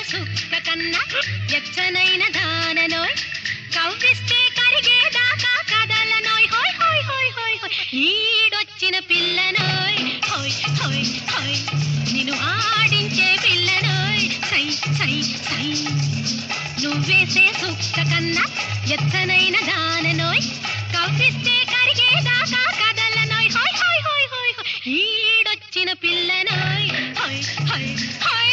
సుక్క కన్నా ఎచ్చనైన దాననోయ్ కవ్విస్తే కరిగేదాకా కదలనోయ్ హోయ్ హోయ్ హోయ్ హోయ్ హోయ్ ఈడొచ్చిన పిల్లనోయ్ హోయ్ హోయ్ హోయ్ నిన్ను ఆడించే పిల్లనోయ్ సై సై సై నువ్వేసే సుక్క కన్నా ఎత్తనైన దాననోయ్ కవ్విస్తే కరిగేదాకా కదలనోయ్ హోయ్ హోయ్ హోయ్ హోయ్ హోయ్ ఈడొచ్చిన పిల్లనోయ్ హోయ్ హోయ్ హోయ్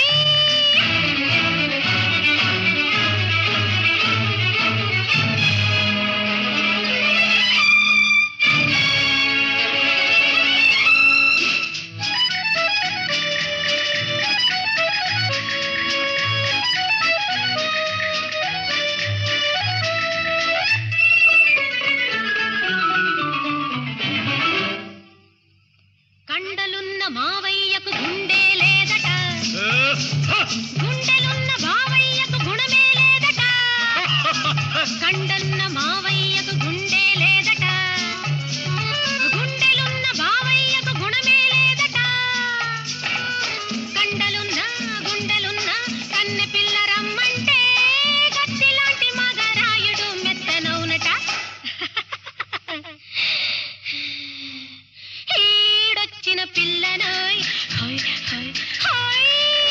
కండలున్న మావయ్యకు గుండె లేదట గుండెలున్న బావయ్యకు గుణమే లేదట కండన్న మావయ్యకు గుండె లేదట గుండెలున్న బావయ్యకు గుణమే లేదట కండలున్న గుండెలున్న కన్నె పిల్ల రమ్మంటే గట్టిలాంటి మగరాయుడు మెత్తనవునట ఈడొచ్చిన పిల్లనోయ్ హోయ్ హోయ్ హోయ్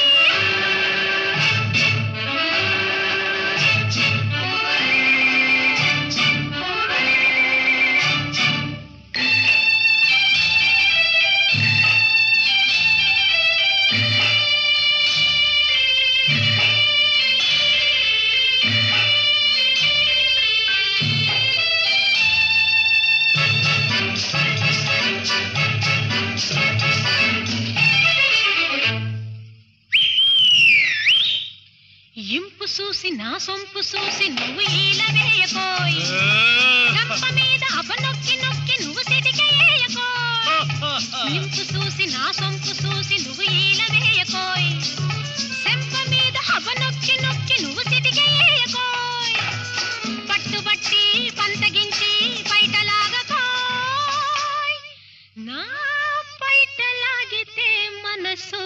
ఇంపు చూసి నా సొంపు చూసి నువ్వు ఈల వేయకోయ్ గంప మీద అప నొక్కి నొక్కి నువ్వు సిటికేయకోయ్ ఇంపు చూసి నా సొంపు చూసి నువ్వు ఈల వేయకోయ్ సెంప మీద అప నొక్కి నొక్కి నువ్వు సిటికేయకోయ్ పట్టుబట్టి పంతగించి పైటలాగకోయ్ నా పైటలాగితే మనసు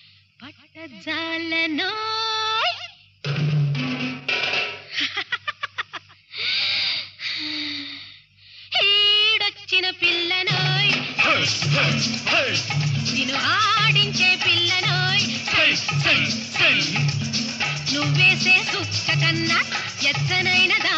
పట్టజాలనోయ్ ఈడొచ్చిన పిల్లనోయ్ నిన్ను ఆడించే పిల్లనోయ్ నువ్వేసే సుక్క కన్నా ఎత్తనైన దా